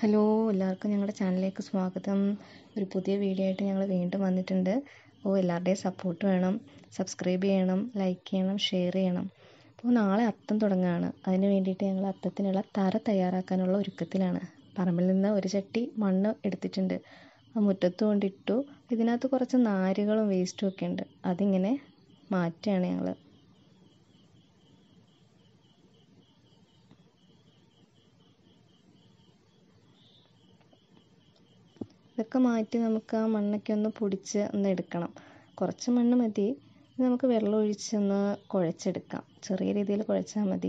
hello എല്ലാവർക്കും ഞങ്ങളുടെ ചാനലിലേക്ക് സ്വാഗതം ഒരു പുതിയ വീഡിയോ ആയിട്ട് ഞങ്ങൾ വീണ്ടും വന്നിട്ടുണ്ട് അപ്പോൾ എല്ലാവരുടെയും സപ്പോർട്ട് വേണം സബ്സ്ക്രൈബ് ചെയ്യണം ലൈക്ക് ചെയ്യണം ഷെയർ ചെയ്യണം അപ്പോൾ നാളെ അത്തം തുടങ്ങുകയാണ് അതിന് വേണ്ടിയിട്ട് ഞങ്ങൾ അത്തത്തിനുള്ള തറ തയ്യാറാക്കാനുള്ള ഒരുക്കത്തിലാണ് പറമ്പിൽ നിന്ന് ഒരു ചട്ടി മണ്ണ് എടുത്തിട്ടുണ്ട് ആ മുറ്റത്ത് കൊണ്ടിട്ടു ഇതിനകത്ത് കുറച്ച് നാരുകളും വേസ്റ്റും ഒക്കെ ഉണ്ട് അതിങ്ങനെ മാറ്റുകയാണ് ഞങ്ങൾ ഇതൊക്കെ മാറ്റി നമുക്ക് ആ മണ്ണൊക്കെ ഒന്ന് പൊടിച്ച് ഒന്ന് എടുക്കണം കുറച്ച് മണ്ണ് മതി ഇത് നമുക്ക് വെള്ളം ഒഴിച്ചൊന്ന് കുഴച്ചെടുക്കാം ചെറിയ രീതിയിൽ കുഴച്ചാൽ മതി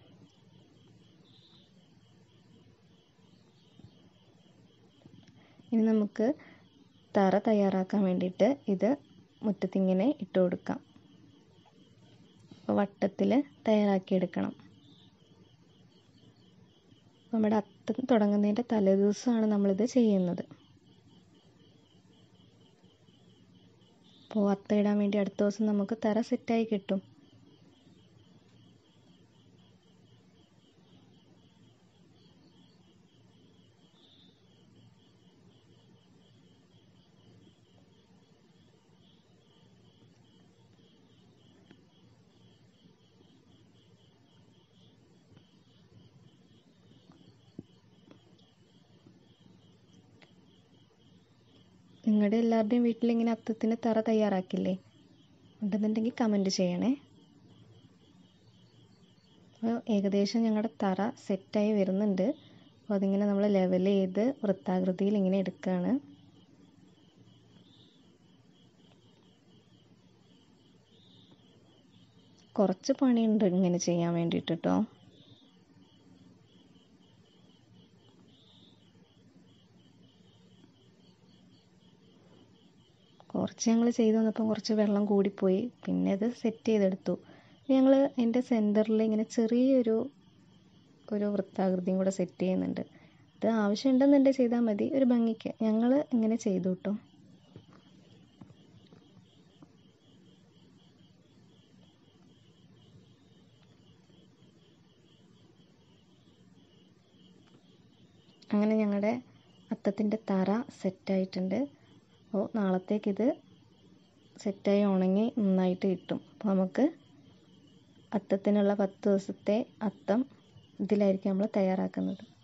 ഇനി നമുക്ക് തറ തയ്യാറാക്കാൻ വേണ്ടിയിട്ട് ഇത് മുറ്റത്തിങ്ങനെ ഇട്ട് കൊടുക്കാം വട്ടത്തിൽ തയ്യാറാക്കിയെടുക്കണം നമ്മുടെ അത്തം തുടങ്ങുന്നതിൻ്റെ തലേദിവസമാണ് നമ്മളിത് ചെയ്യുന്നത് അപ്പോൾ അത്ത ഇടാൻ വേണ്ടി അടുത്ത ദിവസം നമുക്ക് തറ സെറ്റായി കിട്ടും നിങ്ങളുടെ എല്ലാവരുടെയും വീട്ടിൽ ഇങ്ങനെ അത്തത്തിന് തറ തയ്യാറാക്കില്ലേ ഉണ്ടെന്നുണ്ടെങ്കിൽ കമൻറ്റ് ചെയ്യണേ അപ്പോൾ ഏകദേശം ഞങ്ങളുടെ തറ സെറ്റായി വരുന്നുണ്ട് അപ്പോൾ അതിങ്ങനെ നമ്മൾ ലെവൽ ചെയ്ത് വൃത്താകൃതിയിൽ ഇങ്ങനെ എടുക്കുകയാണ് കുറച്ച് പണിയുണ്ട് ഇങ്ങനെ ചെയ്യാൻ വേണ്ടിയിട്ട് കേട്ടോ കുറച്ച് ഞങ്ങൾ ചെയ്ത് വന്നപ്പോൾ കുറച്ച് വെള്ളം കൂടിപ്പോയി പിന്നെ അത് സെറ്റ് ചെയ്തെടുത്തു ഞങ്ങൾ എൻ്റെ സെൻറ്ററിൽ ഇങ്ങനെ ചെറിയൊരു ഒരു വൃത്താകൃതിയും കൂടെ സെറ്റ് ചെയ്യുന്നുണ്ട് ഇത് ആവശ്യമുണ്ടെന്നുണ്ടെങ്കിൽ ചെയ്താൽ മതി ഒരു ഭംഗിക്ക് ഞങ്ങൾ ഇങ്ങനെ ചെയ്തു കേട്ടോ അങ്ങനെ ഞങ്ങളുടെ അത്തത്തിൻ്റെ തറ സെറ്റായിട്ടുണ്ട് അപ്പോൾ നാളത്തേക്കിത് സെറ്റായി ഉണങ്ങി നന്നായിട്ട് കിട്ടും അപ്പോൾ നമുക്ക് അത്തത്തിനുള്ള പത്ത് ദിവസത്തെ അത്തം ഇതിലായിരിക്കും നമ്മൾ തയ്യാറാക്കുന്നത്